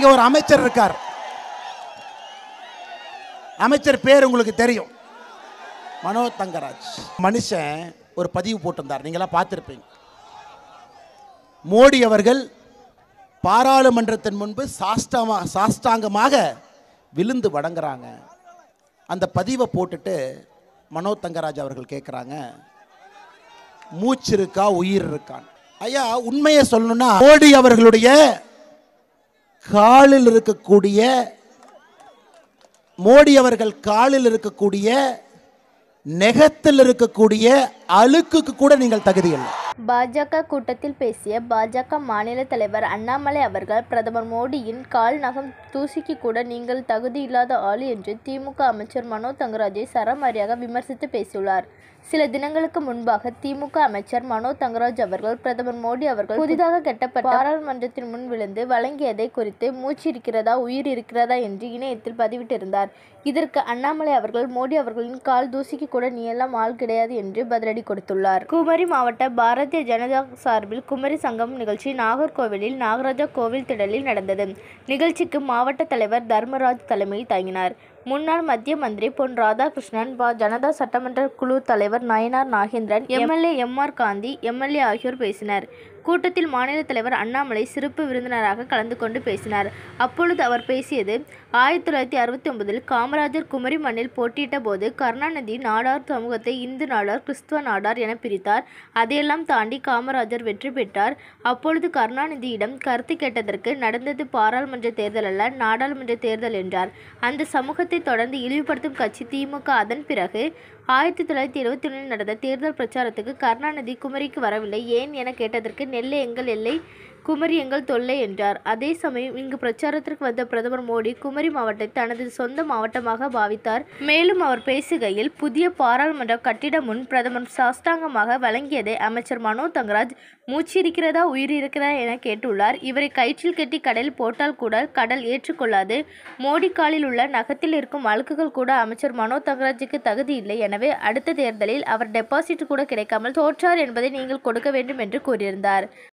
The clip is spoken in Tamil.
இங்க ஒரு அமைச்சர் இருக்கார் அமைச்சர் பேர் உங்களுக்கு தெரியும் மனோ தங்கராஜ் மனுஷன் ஒரு பதிவு போட்டிருந்தார் நீங்களாம் பார்த்துருப்பீங்க மோடி அவர்கள் பாராளுமன்றத்தின் முன்பு சாஷ்டமா சாஷ்டாங்கமாக விழுந்து வணங்குறாங்க அந்த பதிவை போட்டுட்டு மனோ தங்கராஜ் அவர்கள் கேட்குறாங்க மூச்சு இருக்கா உயிர் இருக்கான் ஐயா உண்மையை சொல்லணும்னா மோடி அவர்களுடைய காலில் இருக்கக்கூடிய மோடி அவர்கள் காலில் இருக்கக்கூடிய நெகத்தில் இருக்கக்கூடிய அழுக்குக்கு கூட நீங்கள் தகுதி இல்லை பாஜக கூட்டத்தில் பேசிய பாஜக மாநில தலைவர் அண்ணாமலை அவர்கள் பிரதமர் மோடியின் கால் நகம் தூசிக்கு கூட நீங்கள் தகுதியில்லாத ஆள் என்று திமுக அமைச்சர் மனோ தங்கராஜை சரமாரியாக விமர்சித்து பேசியுள்ளார் சில தினங்களுக்கு முன்பாக திமுக அமைச்சர் மனோ தங்கராஜ் அவர்கள் பிரதமர் மோடி அவர்கள் புதிதாக கட்டப்பட்ட பாராளுமன்றத்தின் முன் விழுந்து வழங்கியதை குறித்து மூச்சு இருக்கிறதா உயிர் இருக்கிறதா என்று இணையத்தில் பதிவிட்டிருந்தார் இதற்கு அண்ணாமலை அவர்கள் மோடி அவர்களின் கால் தூசிக்கு கூட நீ எல்லாம் ஆள் கிடையாது என்று பதிலடி கொடுத்துள்ளார் குமரி மாவட்ட பாரதிய ஜனதா சார்பில் குமரி சங்கம் நிகழ்ச்சி நாகர்கோவிலில் நாகராஜா கோவில் திடலில் நடந்தது நிகழ்ச்சிக்கு மாவட்ட தலைவர் தர்மராஜ் தலைமையில் தாங்கினார் முன்னாள் மத்திய மந்திரி பொன் ராதாகிருஷ்ணன் பா ஜனதா சட்டமன்ற குழு தலைவர் Nainar Nagendran MLA M R Gandhi MLA ஆகியோர் பேசினர் கூட்டத்தில் மாநில தலைவர் அண்ணாமலை சிறப்பு விருந்தினராக கலந்து கொண்டு பேசினார் அப்பொழுது அவர் பேசியது ஆயிரத்தி தொள்ளாயிரத்தி அறுபத்தி ஒன்பதில் காமராஜர் குமரி மண்ணில் போட்டியிட்ட போது கருணாநிதி நாடார் சமூகத்தை இந்து நாடார் கிறிஸ்துவ நாடார் என பிரித்தார் அதையெல்லாம் தாண்டி காமராஜர் வெற்றி பெற்றார் அப்பொழுது கருணாநிதியிடம் கருத்து கேட்டதற்கு நடந்தது பாராளுமன்ற தேர்தல் அல்ல நாடாளுமன்ற தேர்தல் என்றார் அந்த சமூகத்தை தொடர்ந்து இழிவுபடுத்தும் கட்சி திமுக அதன் பிறகு ஆயிரத்தி தொள்ளாயிரத்தி எழுபத்தி ஒன்றில் நடந்த தேர்தல் பிரச்சாரத்துக்கு கருணாநிதி குமரிக்கு வரவில்லை ஏன் என கேட்டதற்கு நெல்லை எங்கள் எல்லை குமரி எங்கள் தொல்லை என்றார் அதே சமயம் இங்கு பிரச்சாரத்திற்கு வந்த பிரதமர் மோடி குமரி மாவட்டத்தை தனது சொந்த மாவட்டமாக பாவித்தார் மேலும் அவர் பேசுகையில் புதிய பாராளுமன்ற கட்டிட முன் பிரதமர் சாஷ்டாங்கமாக வழங்கியதை அமைச்சர் மனோ தங்கராஜ் மூச்சு இருக்கிறதா உயிர் இருக்கிறதா என கேட்டுள்ளார் இவரை கயிற்றில் கட்டி கடலில் போட்டால் கூட கடல் ஏற்றுக்கொள்ளாது மோடி காலில் உள்ள நகத்தில் இருக்கும் அழுக்குகள் கூட அமைச்சர் மனோ தங்கராஜுக்கு தகுதி இல்லை எனவே அடுத்த தேர்தலில் அவர் டெபாசிட் கூட கிடைக்காமல் தோற்றார் என்பதை நீங்கள் கொடுக்க வேண்டும் என்று கூறியிருந்தார்